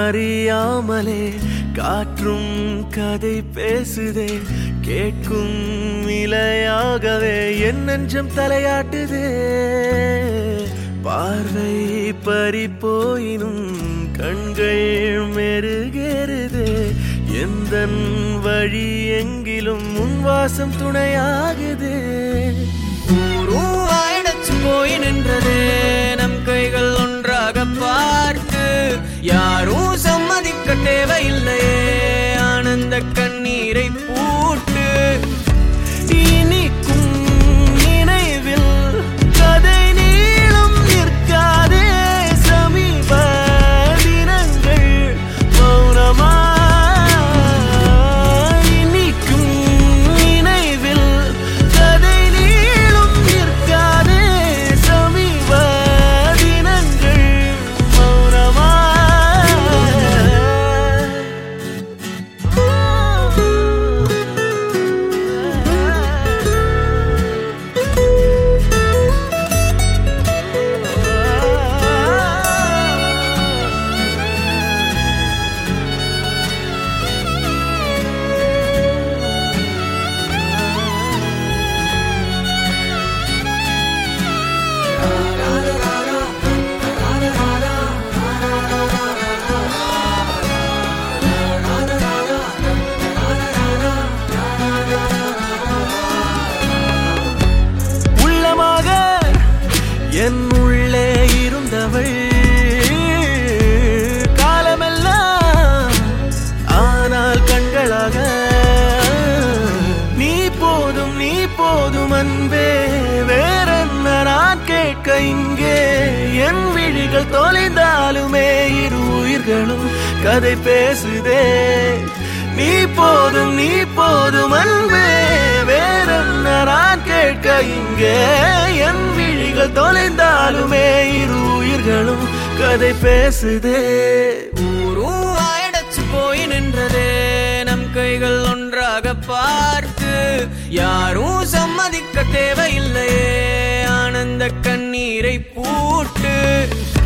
அறியாமலே காற்றும் கதை பேசுதே கேட்கும் இலையாகவே என் நெஞ்சம் தலையாட்டுதே பார்வை பறி போயினும் கண்கள் மெருகேறுதே எந்த வழி எங்கிலும் முன் வாசம் துணையாகுதே ஊரும் வாயடைச்சு போய் நின்றதே நம் கைகள் ஒன்றாக பார்த்து யாரும் சம்மதிக்க தேவையில்லையே ஆனந்த கண்ணீரை பூட்டு இனிக்கும் நினைவில் கதை நீளம் நிற்காதே சமீப தினங்கள் மௌனமா இனிக்கும் நினைவில் கதை நீளம் நிற்காதே சமீப தினங்கள் மௌனமா உள்ளமாக என் உள்ளே இருந்தவள் காலமெல்லாம் ஆனால் கண்களாக நீ போதும் நீ போதும் அன்பே வேறென்ன நான் கேட்க இங்கே என் விழிகள் தொலைந்தாலுமே இரு உயிர்களும் கதை பேசுதே நீ போதும் நீ போதும் அன்பே வேறென்ன நான் கேட்க இங்கே என் விழிகள் தொலைந்தாலுமே இரு உயிர்களும் கதை பேசுதே ஊரும் வாயடைச்சு போய் நின்றதே நம் கைகள் ஒன்றாக பார்த்து யாரும் சம்மதிக்க தேவையில்லையே ஆனந்த கண்ணீரை பூட்டு